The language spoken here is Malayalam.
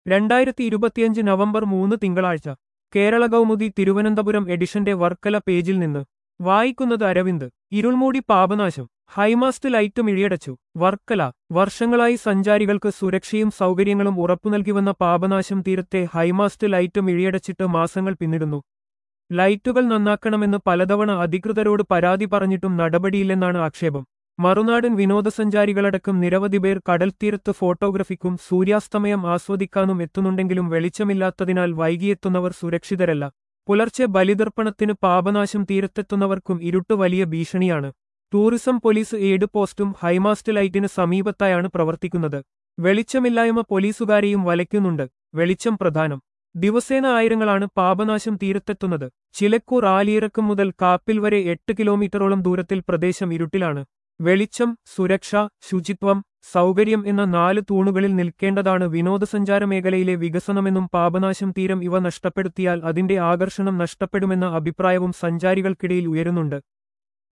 രണ്ടായിരത്തി ഇരുപത്തിയഞ്ച് നവംബർ മൂന്ന് തിങ്കളാഴ്ച കേരള കൗമുദി തിരുവനന്തപുരം എഡിഷന്റെ വർക്കല പേജിൽ നിന്ന് വായിക്കുന്നത് അരവിന്ദ് ഇരുൾമൂടി പാപനാശം ഹൈമാസ്റ്റ് ലൈറ്റും ഇഴിയടച്ചു വർക്കല വർഷങ്ങളായി സഞ്ചാരികൾക്ക് സുരക്ഷയും സൗകര്യങ്ങളും ഉറപ്പുനൽകിവന്ന പാപനാശം തീരത്തെ ഹൈമാസ്റ്റ് ലൈറ്റും ഇഴിയടച്ചിട്ട് മാസങ്ങൾ പിന്നിടുന്നു ലൈറ്റുകൾ നന്നാക്കണമെന്ന് പലതവണ അധികൃതരോട് പരാതി പറഞ്ഞിട്ടും നടപടിയില്ലെന്നാണ് ആക്ഷേപം മറുനാടൻ വിനോദസഞ്ചാരികളടക്കം നിരവധി പേർ കടൽത്തീരത്ത് ഫോട്ടോഗ്രഫിക്കും സൂര്യാസ്തമയം ആസ്വദിക്കാനും എത്തുന്നുണ്ടെങ്കിലും വെളിച്ചമില്ലാത്തതിനാൽ വൈകിയെത്തുന്നവർ സുരക്ഷിതരല്ല പുലർച്ചെ ബലിതർപ്പണത്തിന് പാപനാശം തീരത്തെത്തുന്നവർക്കും ഇരുട്ട് വലിയ ഭീഷണിയാണ് ടൂറിസം പോലീസ് എയ്ഡ് പോസ്റ്റും ഹൈമാസ്റ്റ് ലൈറ്റിന് സമീപത്തായാണ് പ്രവർത്തിക്കുന്നത് വെളിച്ചമില്ലായ്മ പോലീസുകാരെയും വലയ്ക്കുന്നുണ്ട് വെളിച്ചം പ്രധാനം ദിവസേന ആയിരങ്ങളാണ് പാപനാശം തീരത്തെത്തുന്നത് ചിലക്കൂർ ആലിയിറക്കം മുതൽ കാപ്പിൽ വരെ എട്ട് കിലോമീറ്ററോളം ദൂരത്തിൽ പ്രദേശം ഇരുട്ടിലാണ് വെളിച്ചം സുരക്ഷ ശുചിത്വം സൗകര്യം എന്ന നാല് തൂണുകളിൽ നിൽക്കേണ്ടതാണ് വിനോദസഞ്ചാര മേഖലയിലെ വികസനമെന്നും പാപനാശം തീരം ഇവ നഷ്ടപ്പെടുത്തിയാൽ അതിന്റെ ആകർഷണം നഷ്ടപ്പെടുമെന്ന അഭിപ്രായവും സഞ്ചാരികൾക്കിടയിൽ ഉയരുന്നുണ്ട്